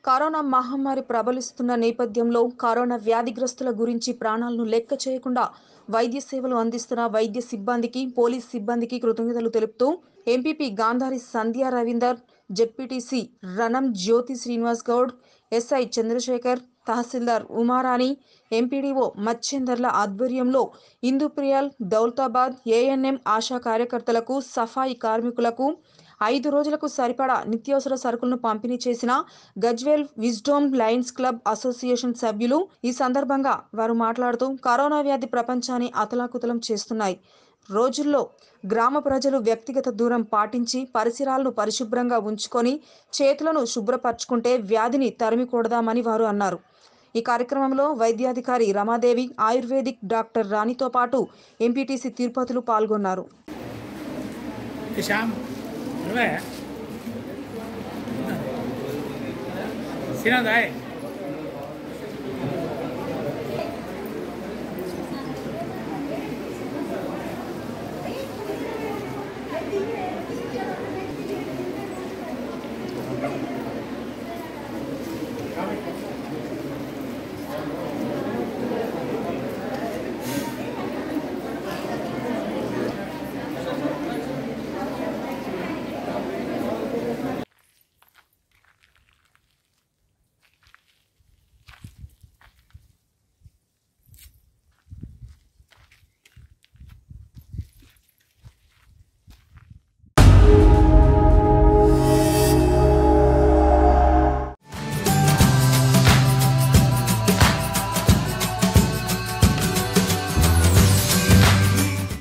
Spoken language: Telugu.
కరోనా మహమ్మారి ప్రబలిస్తున్న నేపథ్యంలో కరోనా వ్యాధిగ్రస్తుల గురించి ప్రాణాలను లెక్క చేయకుండా వైద్య సేవలు అందిస్తున్న వైద్య సిబ్బందికి పోలీస్ సిబ్బందికి కృతజ్ఞతలు తెలుపుతూ MPP Gandhari Sandhya Ravinder ZPTC Ranam Jyothi Srinivas Goud SI Chandrashekar తహసీల్దార్ ఉమారాణి ఎంపీడీఓ మచ్చేందర్ల ఆధ్వర్యంలో ఇందుప్రియాల్ దౌలతాబాద్ ఏఎన్ఎం ఆశా కార్యకర్తలకు సఫాయి కార్మికులకు ఐదు రోజులకు సరిపడా నిత్యావసర సరుకులను పంపిణీ చేసిన Gajwel wisdom lions club association సభ్యులు ఈ సందర్భంగా వారు మాట్లాడుతూ కరోనా వ్యాధి ప్రపంచాన్ని అతలాకుతలం చేస్తున్నాయి రోజుల్లో గ్రామ ప్రజలు వ్యక్తిగత దూరం పాటించి పరిసరాలను పరిశుభ్రంగా ఉంచుకొని చేతులను శుభ్రపరచుకుంటే వ్యాధిని తరిమి కొడదామని వారు అన్నారు ఈ కార్యక్రమంలో వైద్యాధికారి రమాదేవి ఆయుర్వేదిక్ డాక్టర్ రాణితో పాటు ఎంపీటీసీ తిరుపతులు పాల్గొన్నారు ఏ శ్యామ్ నువ్వే సినాదాయ్